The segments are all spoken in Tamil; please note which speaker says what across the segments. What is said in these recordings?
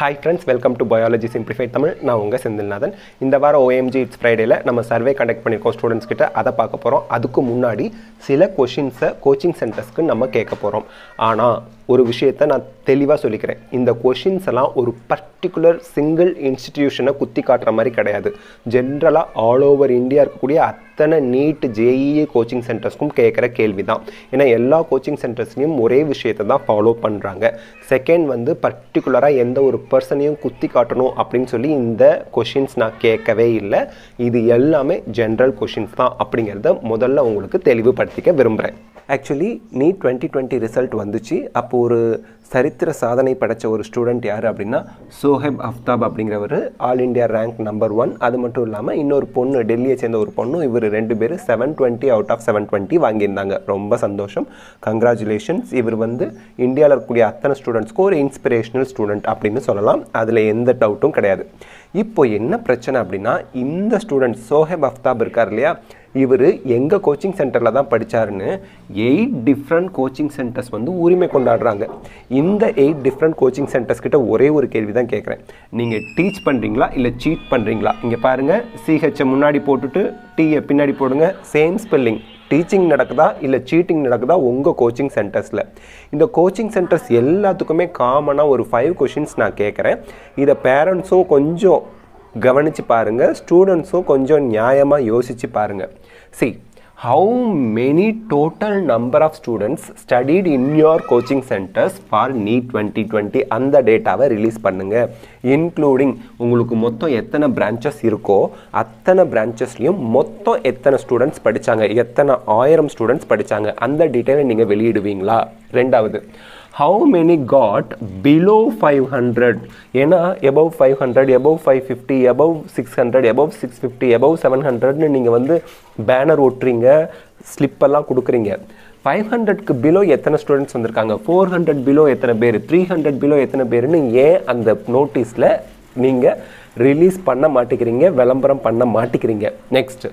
Speaker 1: hi friends welcome to biology simplified Tamil நான் உங்கள் செந்தில்நாதன் இந்த வாரம் ஓஎம்ஜி இட்ஸ் ஃப்ரைடேல நம்ம சர்வே கண்டக்ட் பண்ணியிருக்கோம் ஸ்டூடெண்ட்ஸ் கிட்ட அதை பார்க்க போகிறோம் அதுக்கு முன்னாடி சில கொஷின்ஸை கோச்சிங் சென்டர்ஸ்க்கு நம்ம கேட்க போகிறோம் ஆனால் ஒரு விஷயத்தை நான் தெளிவாக சொல்லிக்கிறேன் இந்த கொஷின்ஸ் எல்லாம் ஒரு பர்டிகுலர் சிங்கிள் இன்ஸ்டிடியூஷனை குத்தி காட்டுற மாதிரி கிடையாது ஜென்ரலாக ஆல் ஓவர் இந்தியா இருக்கக்கூடிய அத்தனை நீட் ஜேஇஏ கோச்சிங் சென்டர்ஸ்க்கும் கேட்குற கேள்வி தான் ஏன்னா எல்லா கோச்சிங் சென்டர்ஸ்லையும் ஒரே விஷயத்தை தான் ஃபாலோ பண்ணுறாங்க செகண்ட் வந்து பர்டிகுலராக எந்த ஒரு பர்சனையும் குத்தி காட்டணும் அப்படின்னு சொல்லி இந்த கொஷின்ஸ் நான் கேட்கவே இல்லை இது எல்லாமே ஜென்ரல் கொஷின்ஸ் தான் அப்படிங்கிறத முதல்ல உங்களுக்கு தெளிவுபடுத்திக்க விரும்புகிறேன் actually NEET twenty twenty result வந்துச்சு அப்போ ஒரு சரித்திர சாதனை படைச்ச ஒரு ஸ்டூடெண்ட் யார் அப்படின்னா சோஹெப் அஃப்தாப் அப்படிங்கிறவர் all India rank number one அது மட்டும் இல்லாமல் இன்னொரு பொண்ணு டெல்லியை சேர்ந்த ஒரு பொண்ணு இவர் ரெண்டு பேரும் seven twenty out of seven twenty வாங்கியிருந்தாங்க ரொம்ப சந்தோஷம் கங்க்ராச்சுலேஷன்ஸ் இவர் வந்து இந்தியாவில் இருக்கக்கூடிய அத்தனை ஸ்டூடெண்ட்ஸ்க்கும் ஒரு இன்ஸ்பிரேஷனல் ஸ்டூடெண்ட் அப்படின்னு சொல்லலாம் அதில் எந்த டவுட்டும் கிடையாது இப்போ என்ன பிரச்சனை அப்படின்னா இந்த ஸ்டூடெண்ட் சோஹெப் அஃப்தாப் இருக்கார் இல்லையா இவர் எங்கள் கோச்சிங் சென்டரில் தான் படித்தாருன்னு எயிட் டிஃப்ரெண்ட் கோச்சிங் சென்டர்ஸ் வந்து உரிமை கொண்டாடுறாங்க இந்த எயிட் டிஃப்ரெண்ட் கோச்சிங் சென்டர்ஸ் கிட்ட ஒரே ஒரு கேள்வி தான் கேட்குறேன் நீங்கள் டீச் பண்ணுறீங்களா இல்லை சீட் பண்ணுறீங்களா இங்கே பாருங்கள் சிஹெச்சை முன்னாடி போட்டுட்டு டீயை பின்னாடி போடுங்க சேம் ஸ்பெல்லிங் டீச்சிங் நடக்குதா இல்லை சீட்டிங் நடக்குதா உங்கள் கோச்சிங் சென்டர்ஸில் இந்த கோச்சிங் சென்டர்ஸ் எல்லாத்துக்குமே காமனாக ஒரு ஃபைவ் கொஷின்ஸ் நான் கேட்குறேன் இதை பேரண்ட்ஸும் கொஞ்சம் கவனித்து பாருங்கள் ஸ்டூடெண்ட்ஸும் கொஞ்சம் நியாயமாக யோசித்து பாருங்கள் see how many total number of students studied in your coaching centres for NEET twenty twenty அந்த டேட்டாவை ரிலீஸ் பண்ணுங்கள் இன்க்ளூடிங் உங்களுக்கு மொத்தம் எத்தனை பிரான்ச்சஸ் இருக்கோ அத்தனை பிரான்ச்சஸ்லையும் மொத்தம் எத்தனை ஸ்டூடெண்ட்ஸ் படித்தாங்க எத்தனை ஆயிரம் ஸ்டூடெண்ட்ஸ் படித்தாங்க அந்த டீட்டெயிலை நீங்கள் வெளியிடுவீங்களா ரெண்டாவது how many got below five hundred ஏன்னா above five hundred above five fifty above six hundred above six fifty above seven ஹண்ட்ரட்னு நீங்கள் வந்து பேனர் ஒட்டுறீங்க ஸ்லிப்பெல்லாம் கொடுக்குறீங்க ஃபைவ் ஹண்ட்ரட்க்கு பிலோ எத்தனை ஸ்டூடெண்ட்ஸ் வந்திருக்காங்க ஃபோர் ஹண்ட்ரட் பிலோ எத்தனை பேர் த்ரீ ஹண்ட்ரட் பிலோ எத்தனை பேருன்னு ஏன் அந்த நோட்டீஸில் நீங்கள் ரிலீஸ் பண்ண மாட்டேங்கிறீங்க விளம்பரம் பண்ண மாட்டேங்கிறீங்க next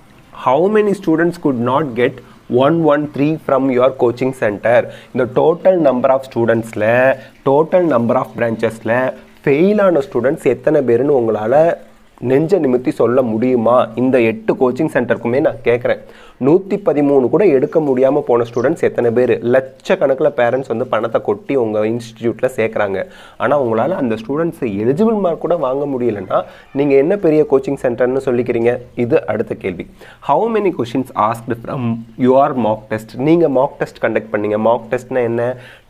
Speaker 1: how many students could not get one one three from your coaching centre இந்த டோட்டல் நம்பர் ஆஃப் ஸ்டூடெண்ட்ஸில் டோட்டல் நம்பர் ஆஃப் பிரான்ச்சஸில் ஃபெயிலான ஸ்டூடெண்ட்ஸ் எத்தனை பேருன்னு உங்களால் நெஞ்ச நிமித்தி சொல்ல முடியுமா இந்த எட்டு கோச்சிங் சென்டருக்குமே நான் கேட்குறேன் நூற்றி பதிமூணு கூட எடுக்க முடியாமல் போன ஸ்டூடெண்ட்ஸ் எத்தனை பேர் லட்சக்கணக்கில் பேரண்ட்ஸ் வந்து பணத்தை கொட்டி உங்கள் இன்ஸ்டிடியூட்டில் சேர்க்குறாங்க ஆனால் உங்களால் அந்த ஸ்டூடெண்ட்ஸ் எலிஜிபிள் மார்க் கூட வாங்க முடியலன்னா நீங்கள் என்ன பெரிய கோச்சிங் சென்டர்னு சொல்லிக்கிறீங்க இது அடுத்த கேள்வி how many questions asked from your mock test நீங்கள் மாக் டெஸ்ட் கண்டக்ட் பண்ணீங்க மாக் டெஸ்ட்னா என்ன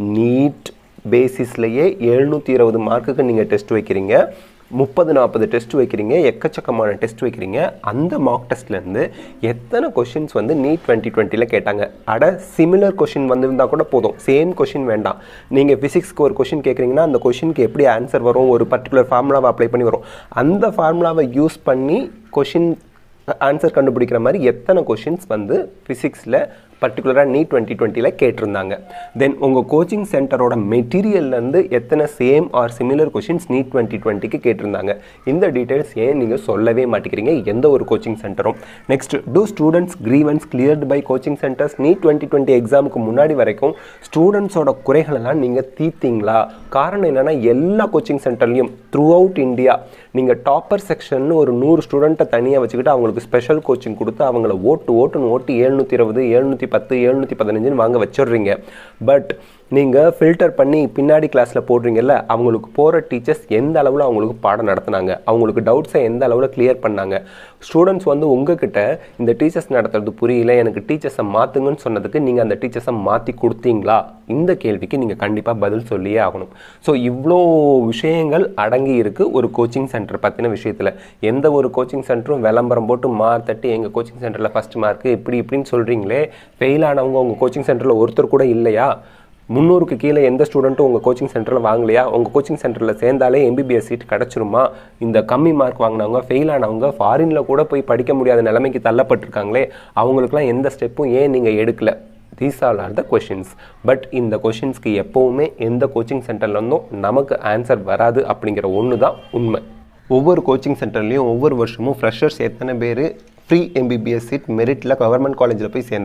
Speaker 1: நீட் பேசிஸ்லேயே எழுநூற்றி இருபது மார்க்குக்கு நீங்கள் டெஸ்ட் வைக்கிறீங்க முப்பது நாற்பது டெஸ்ட் வைக்கிறீங்க எக்கச்சக்கமான டெஸ்ட் வைக்கிறீங்க அந்த மார்க் டெஸ்ட்லேருந்து எத்தனை கொஷின்ஸ் வந்து நீட் டுவெண்ட்டி டுவெண்ட்டியில் கேட்டாங்க அட சிமிலர் கொஷின் வந்திருந்தால் கூட போதும் சேம் கொஷின் வேண்டாம் நீங்கள் ஃபிசிக்ஸ்க்கு ஒரு கொஷின் கேட்குறீங்கன்னா அந்த கொஷினுக்கு எப்படி ஆன்சர் வரும் ஒரு பர்டிகுலர் ஃபார்முலாவை அப்ளை பண்ணி வரும் அந்த ஃபார்முலாவை யூஸ் பண்ணி கொஷின் ஆன்சர் கண்டுபிடிக்கிற மாதிரி எத்தனை கொஷின்ஸ் வந்து ஃபிசிக்ஸில் பர்டிகுலராக நீட் டுவெண்ட்டி டுவெண்ட்டியில் கேட்டிருந்தாங்க தென் உங்கள் கோச்சிங் சென்டரோட மெட்டீரியல்லேருந்து எத்தனை same or similar questions NEET twenty டுவெண்ட்டிக்கு கேட்டிருந்தாங்க இந்த டீட்டெயில்ஸ் ஏன் நீங்கள் சொல்லவே மாட்டேங்கிறீங்க எந்த ஒரு கோச்சிங் சென்டரும் next two students grievances cleared by coaching centres NEET twenty twenty எக்ஸாமுக்கு முன்னாடி வரைக்கும் ஸ்டூடெண்ட்ஸோட குறைகளெல்லாம் நீங்கள் தீர்த்தீங்களா காரணம் என்னென்னா எல்லா கோச்சிங் சென்டர்லையும் த்ரூ அவுட் இந்தியா நீங்கள் டாப்பர் செக்ஷன் ஒரு நூறு ஸ்டூடெண்ட்டை தனியாக வச்சுக்கிட்டு அவங்களுக்கு ஸ்பெஷல் கோச்சிங் கொடுத்து அவங்கள ஓட்டு ஓட்டுன்னு ஓட்டி எழுநூற்றி இருபது எழுநூற்றி பத்து எழுநூற்றி பதினஞ்சுன்னு வாங்க வச்சிடுறீங்க பட் நீங்கள் ஃபில்டர் பண்ணி பின்னாடி கிளாஸில் போடுறீங்கல்ல அவங்களுக்கு போகிற டீச்சர்ஸ் எந்த அளவில் அவங்களுக்கு பாடம் நடத்துனாங்க அவங்களுக்கு டவுட்ஸை எந்த அளவில் கிளியர் பண்ணாங்க ஸ்டூடெண்ட்ஸ் வந்து உங்ககிட்ட இந்த டீச்சர்ஸ் நடத்துறது புரியல எனக்கு டீச்சர்ஸை மாற்றுங்கன்னு சொன்னதுக்கு நீங்கள் அந்த டீச்சர்ஸை மாற்றி கொடுத்தீங்களா இந்த கேள்விக்கு நீங்கள் கண்டிப்பாக பதில் சொல்லியே ஆகணும் ஸோ இவ்வளோ விஷயங்கள் அடங்கி இருக்குது ஒரு கோச்சிங் சென்டர் பற்றின விஷயத்தில் எந்த ஒரு கோச்சிங் சென்டரும் விளம்பரம் போட்டு மார்க் தட்டி எங்கள் கோச்சிங் சென்டரில் ஃபஸ்ட் மார்க்கு இப்படி இப்படின்னு சொல்கிறீங்களே ஃபெயில் ஆனவங்க உங்கள் கோச்சிங் சென்டரில் ஒருத்தர் கூட இல்லையா முந்நூறுக்கு கீழே எந்த ஸ்டூடெண்ட்டும் உங்கள் கோச்சிங் சென்டரில் வாங்கலையா உங்கள் கோச்சிங் சென்டரில் சேர்ந்தாலே எம்பிபிஎஸ் சீட் கிடச்சிருமா இந்த கம்மி மார்க் வாங்கினவங்க ஃபெயில் ஆனவங்க ஃபாரினில் கூட போய் படிக்க முடியாத நிலைமைக்கு தள்ளப்பட்டிருக்காங்களே அவங்களுக்குலாம் எந்த ஸ்டெப்பும் ஏன் நீங்கள் எடுக்கல these all are the questions but இந்த கொஷின்ஸ்க்கு எப்போவுமே எந்த கோச்சிங் சென்டர்லேருந்தும் நமக்கு ஆன்சர் வராது அப்படிங்கிற ஒன்று தான் உண்மை ஒவ்வொரு கோச்சிங் சென்டர்லேயும் ஒவ்வொரு வருஷமும் ஃப்ரெஷர்ஸ் எத்தனை பேர் ஃப்ரீ எம்பிபிஎஸ் சீட் மெரிட்டில் கவர்மெண்ட் காலேஜில் போய் சேர்ந்தான்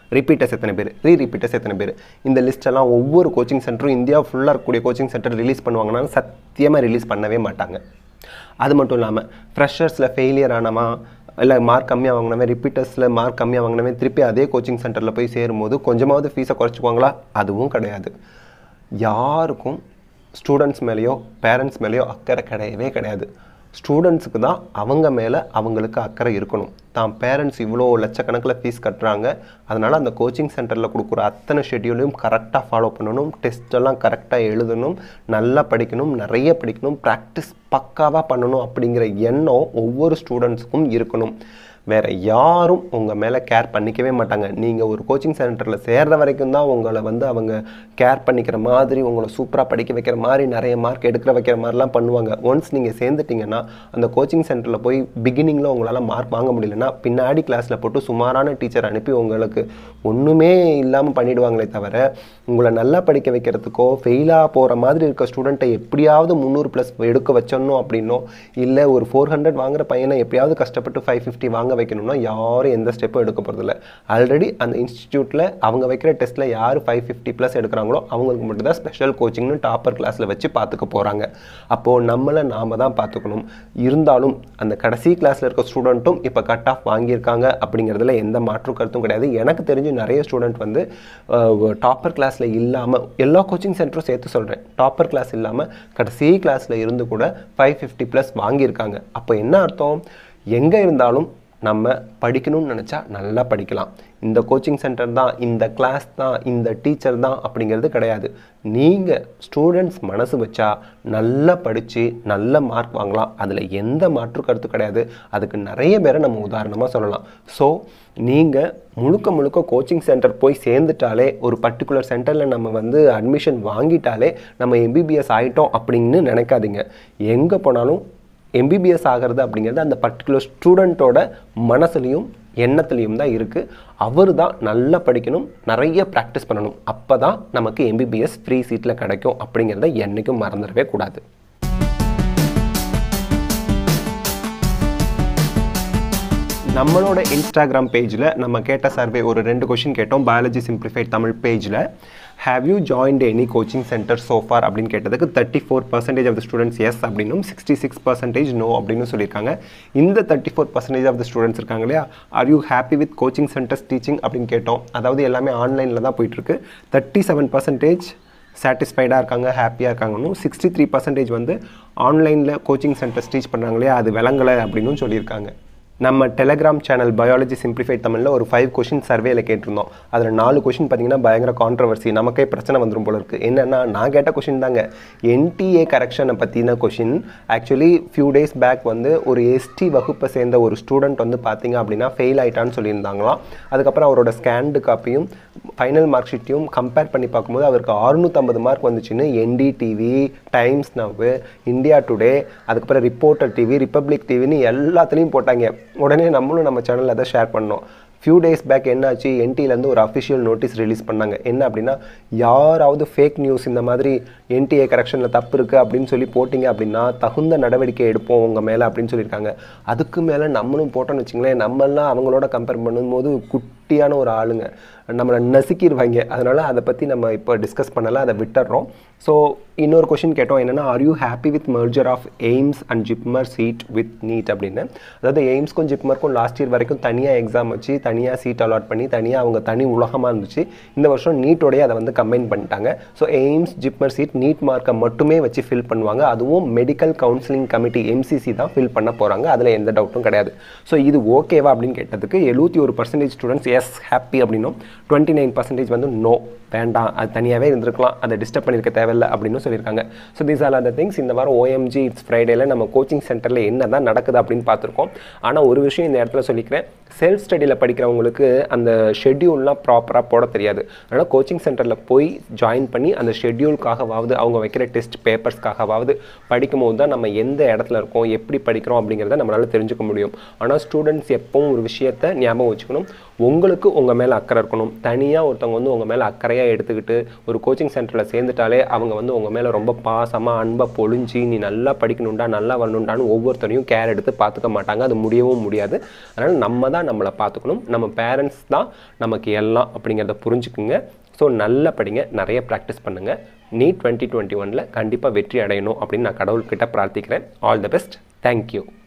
Speaker 1: ரிப்பீட்டர்ஸ் எத்தனை பேர் ரீ ரிப்பீட்டர்ஸ் எத்தனை பேர் இந்த லிஸ்ட்டெல்லாம் ஒவ்வொரு கோச்சிங் சென்டரும் இந்தியா ஃபுல்லாக இருக்கக்கூடிய கோச்சிங் சென்டர் ரிலீஸ் பண்ணுவாங்கன்னா சத்தியமாக ரிலீஸ் பண்ணவே மாட்டாங்க அது மட்டும் இல்லாமல் ஃப்ரெஷர்ஸில் ஃபெயிலியர் ஆனமா இல்லை மார்க் கம்மியாக வாங்கினவன் ரிப்பீட்டர்ஸில் மார்க் கம்மியாக வாங்கினவன் திருப்பி அதே கோச்சிங் சென்டரில் போய் சேரும்போது கொஞ்சமாவது ஃபீஸை குறைச்சிக்குவாங்களா அதுவும் கிடையாது யாருக்கும் ஸ்டூடெண்ட்ஸ் மேலேயோ பேரண்ட்ஸ் மேலேயோ அக்கறை கிடையவே கிடையாது ஸ்டூடெண்ட்ஸுக்கு தான் அவங்க மேலே அவங்களுக்கு அக்கறை இருக்கணும் தான் பேரண்ட்ஸ் இவ்வளோ லட்சக்கணக்கில் ஃபீஸ் கட்டுறாங்க அதனால் அந்த கோச்சிங் சென்டரில் கொடுக்குற அத்தனை ஷெட்யூலையும் கரெக்டாக ஃபாலோ பண்ணணும் டெஸ்ட் எல்லாம் கரெக்டாக எழுதணும் நல்லா படிக்கணும் நிறைய படிக்கணும் ப்ராக்டிஸ் பக்காவாக பண்ணணும் அப்படிங்கிற எண்ணம் ஒவ்வொரு ஸ்டூடெண்ட்ஸுக்கும் இருக்கணும் வேறு யாரும் உங்கள் மேலே கேர் பண்ணிக்கவே மாட்டாங்க நீங்கள் ஒரு கோச்சிங் சென்டரில் சேர்ற வரைக்கும் தான் உங்களை வந்து அவங்க கேர் பண்ணிக்கிற மாதிரி உங்களை சூப்பராக படிக்க வைக்கிற மாதிரி நிறைய மார்க் எடுக்கிற வைக்கிற மாதிரிலாம் பண்ணுவாங்க ஒன்ஸ் நீங்கள் சேர்ந்துட்டீங்கன்னா அந்த கோச்சிங் சென்டரில் போய் பிகினிங்கில் உங்களால் மார்க் வாங்க முடியலன்னா பின்னாடி கிளாஸில் போட்டு சுமாரான டீச்சர் அனுப்பி உங்களுக்கு ஒன்றுமே இல்லாமல் பண்ணிடுவாங்களே தவிர உங்களை நல்லா படிக்க வைக்கிறதுக்கோ ஃபெயிலாக போகிற மாதிரி இருக்க ஸ்டூடெண்ட்டை எப்படியாவது முந்நூறு ப்ளஸ் எடுக்க வச்சிடணும் அப்படின்னோ இல்லை ஒரு ஃபோர் ஹண்ட்ரட் வாங்குற பையனை எப்படியாவது கஷ்டப்பட்டு ஃபைவ் ஃபிஃப்டி வாங்க வைக்கணும்னா யாரும் எந்த ஸ்டெப்பும் எடுக்க போகிறதில்ல ஆல்ரெடி அந்த இன்ஸ்டிடியூட்டில் அவங்க வைக்கிற டெஸ்ட்டில் யார் ஃபைவ் ஃபிஃப்டி ப்ளஸ் எடுக்கிறாங்களோ அவங்களுக்கு மட்டும் தான் ஸ்பெஷல் கோச்சிங்னு டாப்பர் கிளாஸில் வச்சு பார்த்துக்க போகிறாங்க அப்போது நம்மளை நாம தான் பார்த்துக்கணும் இருந்தாலும் அந்த கடைசி கிளாஸில் இருக்க ஸ்டூடெண்ட்டும் இப்போ கட் ஆஃப் வாங்கியிருக்காங்க அப்படிங்கிறதுல எந்த மாற்று கருத்தும் கிடையாது எனக்கு தெரிஞ்சு நிறைய ஸ்டூடெண்ட் வந்து டாப்பர் கிளாஸில் இல்லாமல் எல்லா கோச்சிங் சென்டரும் சேர்த்து சொல்கிறேன் டாப்பர் கிளாஸ் இல்லாமல் கடைசி கிளாஸில் இருந்து கூட ஃபைவ் ஃபிஃப்டி ப்ளஸ் வாங்கியிருக்காங்க அப்போ என்ன அர்த்தம் எங்கே இருந்தாலும் நம்ம படிக்கணும்னு நினச்சா நல்லா படிக்கலாம் இந்த கோச்சிங் சென்டர் தான் இந்த கிளாஸ் தான் இந்த டீச்சர் தான் அப்படிங்கிறது கிடையாது நீங்கள் ஸ்டூடெண்ட்ஸ் மனசு வச்சா நல்லா படித்து நல்ல மார்க் வாங்கலாம் அதில் எந்த மாற்று கருத்து கிடையாது அதுக்கு நிறைய பேரை நம்ம உதாரணமாக சொல்லலாம் ஸோ நீங்கள் முழுக்க முழுக்க கோச்சிங் சென்டர் போய் சேர்ந்துட்டாலே ஒரு பர்டிகுலர் சென்டரில் நம்ம வந்து அட்மிஷன் வாங்கிட்டாலே நம்ம எம்பிபிஎஸ் ஆகிட்டோம் அப்படின்னு நினைக்காதீங்க எங்கே போனாலும் எம்பிபிஎஸ் ஆகிறது அப்படிங்கிறது அந்த பர்டிகுலர் ஸ்டூடெண்ட்டோட மனசுலையும் எண்ணத்துலையும் தான் இருக்குது அவர் தான் நல்லா படிக்கணும் நிறைய ப்ராக்டிஸ் பண்ணணும் அப்போ தான் நமக்கு எம்பிபிஎஸ் ஃப்ரீ சீட்டில் கிடைக்கும் அப்படிங்கிறத என்றைக்கும் மறந்துடவே கூடாது நம்மளோட இன்ஸ்டாகிராம் பேஜில் நம்ம கேட்ட சர்வே ஒரு ரெண்டு கொஷின் கேட்டோம் பயாலஜி சிம்பிளிஃபைட் தமிழ் பேஜில் have you joined any coaching centre so far அப்படின்னு கேட்டதுக்கு thirty four percentage of the students yes அப்படின்னும் சிக்ஸ்டி சிக்ஸ் பர்சன்டேஜ் நோ அப்படின்னு சொல்லியிருக்காங்க இந்த thirty four percentage of the students இருக்காங்க இல்லையா are you happy with coaching centres teaching அப்படின்னு கேட்டோம் அதாவது எல்லாமே ஆன்லைனில் தான் போயிட்டுருக்கு தேர்ட்டி செவன் பர்சன்டேஜ் சாட்டிஸ்ஃபைடாக இருக்காங்க ஹாப்பியாக இருக்காங்கன்னு சிக்ஸ்டி த்ரீ பர்சன்டேஜ் வந்து ஆன்லைனில் கோச்சிங் சென்டர்ஸ் டீச் பண்ணுறாங்க இல்லையா அது விளங்கலை அப்படின்னு சொல்லியிருக்காங்க நம்ம டெலகிராம் சேனல் பயாலஜி சிம்பிளிஃபைட் தமிழில் ஒரு ஃபைவ் கொஷின் சர்வேல கேட்டிருந்தோம் அதில் நாலு கொஷின் பார்த்தீங்கன்னா பயங்கர கான்ட்ரவர்சி நமக்கே பிரச்சனை வந்துடும் போல இருக்குது என்னென்னா நான் கேட்ட கொஷின் தாங்க என்டிஏ கரெக்ஷனை பற்றின question actually few days back வந்து ஒரு எஸ்டி வகுப்பை சேர்ந்த ஒரு ஸ்டூடெண்ட் வந்து பார்த்தீங்க அப்படின்னா ஃபெயில் ஆயிட்டான்னு சொல்லியிருந்தாங்களாம் அதுக்கப்புறம் அவரோட ஸ்கேண்டு காப்பியும் ஃபைனல் மார்க் ஷீட்டையும் கம்பேர் பண்ணி பார்க்கும்போது அவருக்கு அறுநூற்றம்பது மார்க் வந்துச்சுன்னு NDTV Times Now India Today அதுக்கப்புறம் ரிப்போர்ட்டர் டிவி ரிப்பப்ளிக் டிவின்னு எல்லாத்துலேயும் போட்டாங்க உடனே நம்மளும் நம்ம சேனலில் அதை ஷேர் பண்ணோம் ஃபியூ டேஸ் பேக் என்னாச்சு என்டிலேருந்து ஒரு அஃபிஷியல் நோட்டீஸ் ரிலீஸ் பண்ணாங்க என்ன அப்படின்னா யாராவது ஃபேக் நியூஸ் இந்த மாதிரி என்டிஏ கரெக்ஷனில் தப்பு இருக்குது அப்படின்னு சொல்லி போட்டிங்க அப்படின்னா தகுந்த நடவடிக்கை எடுப்போம் உங்கள் மேலே அப்படின்னு சொல்லியிருக்காங்க அதுக்கு மேலே நம்மளும் போட்டோம்னு வச்சுங்களேன் நம்மளாம் அவங்களோட கம்பேர் பண்ணும்போது குட்டியான ஒரு ஆளுங்க நம்மளை நசுக்கிடுவாங்க அதனால் அதை பற்றி நம்ம இப்போ டிஸ்கஸ் பண்ணலை அதை விட்டுறோம் ஸோ இன்னொரு கொஷின் கேட்டோம் என்னென்னா are you happy with merger of AIIMS and JIPMER seat with NEET அப்படின்னு அதாவது எய்ம்ஸ்க்கும் ஜிப்மருக்கும் லாஸ்ட் இயர் வரைக்கும் தனியாக எக்ஸாம் வச்சு தனியாக சீட் அலாட் பண்ணி தனியாக அவங்க தனி உலகமாக இருந்துச்சு இந்த வருஷம் நீட்டோடய அதை வந்து கம்பைன் பண்ணிட்டாங்க so AIIMS JIPMER seat NEET மார்க்கை மட்டுமே வச்சு ஃபில் பண்ணுவாங்க அதுவும் மெடிக்கல் கவுன்சிலிங் கமிட்டி எம்சிசி தான் ஃபில் பண்ண போகிறாங்க அதில் எந்த டவுட்டும் கிடையாது ஸோ இது ஓகேவா அப்படின்னு கேட்டதுக்கு எழுபத்தி ஒரு பர்சன்டேஜ் ஸ்டூடெண்ட்ஸ் எஸ் ஹாப்பி அப்படின்னும் டுவெண்ட்டி நைன் பர்சன்டேஜ் வந்து நோ வேண்டாம் அது தனியாகவே இருந்திருக்கலாம் அதை டிஸ்டர்ப் பண்ணியிருக்க தேவையில்லை அப்படின்னு சொல்லியிருக்காங்க ஸோ தீஸ் ஆர் அந்த திங்ஸ் இந்த வாரம் ஓஎம்ஜி இட்ஸ் ஃப்ரைடேல நம்ம கோச்சிங் சென்டரில் என்ன தான் நடக்குது அப்படின்னு பார்த்துருக்கோம் ஆனால் ஒரு விஷயம் இந்த இடத்துல சொல்லிக்கிறேன் செல்ஃப் ஸ்டடியில் படிக்கிறவங்களுக்கு அந்த ஷெட்யூல்லாம் ப்ராப்பராக போட தெரியாது அதனால் கோச்சிங் சென்டரில் போய் ஜாயின் பண்ணி அந்த ஷெட்யூலுக்காகவாவது அவங்க வைக்கிற டெஸ்ட் பேப்பர்ஸ்க்காகவாவது படிக்கும் போது தான் நம்ம எந்த இடத்துல இருக்கோம் எப்படி படிக்கிறோம் அப்படிங்கிறத நம்மளால் தெரிஞ்சுக்க முடியும் ஆனால் ஸ்டூடெண்ட்ஸ் எப்பவும் ஒரு விஷயத்தை ஞாபகம் வச்சுக்கணும் உங்களுக்கு உங்கள் மேலே அக்கறை இருக்கணும் தனியாக ஒருத்தவங்க வந்து உங்கள் மேலே அக்கறையாக எடுத்துக்கிட்டு ஒரு கோச்சிங் சென்டரில் சேர்ந்துட்டாலே அவங்க வந்து உங்கள் மேலே ரொம்ப பாசமாக அன்பை பொழிஞ்சு நீ நல்லா படிக்கணும்டா நல்லா வரணும்டான்னு ஒவ்வொருத்தரையும் கேர் எடுத்து பார்த்துக்க மாட்டாங்க அது முடியவும் முடியாது அதனால் நம்ம தான் நம்மளை பார்த்துக்கணும் நம்ம பேரண்ட்ஸ் தான் நமக்கு எல்லாம் அப்படிங்கிறத புரிஞ்சுக்குங்க ஸோ நல்லா படிங்க நிறைய ப்ராக்டிஸ் பண்ணுங்கள் நீட் டுவெண்ட்டி டுவெண்ட்டி ஒனில் கண்டிப்பாக வெற்றி அடையணும் அப்படின்னு நான் கடவுள்கிட்ட பிரார்த்திக்கிறேன் ஆல் தி பெஸ்ட் தேங்க்யூ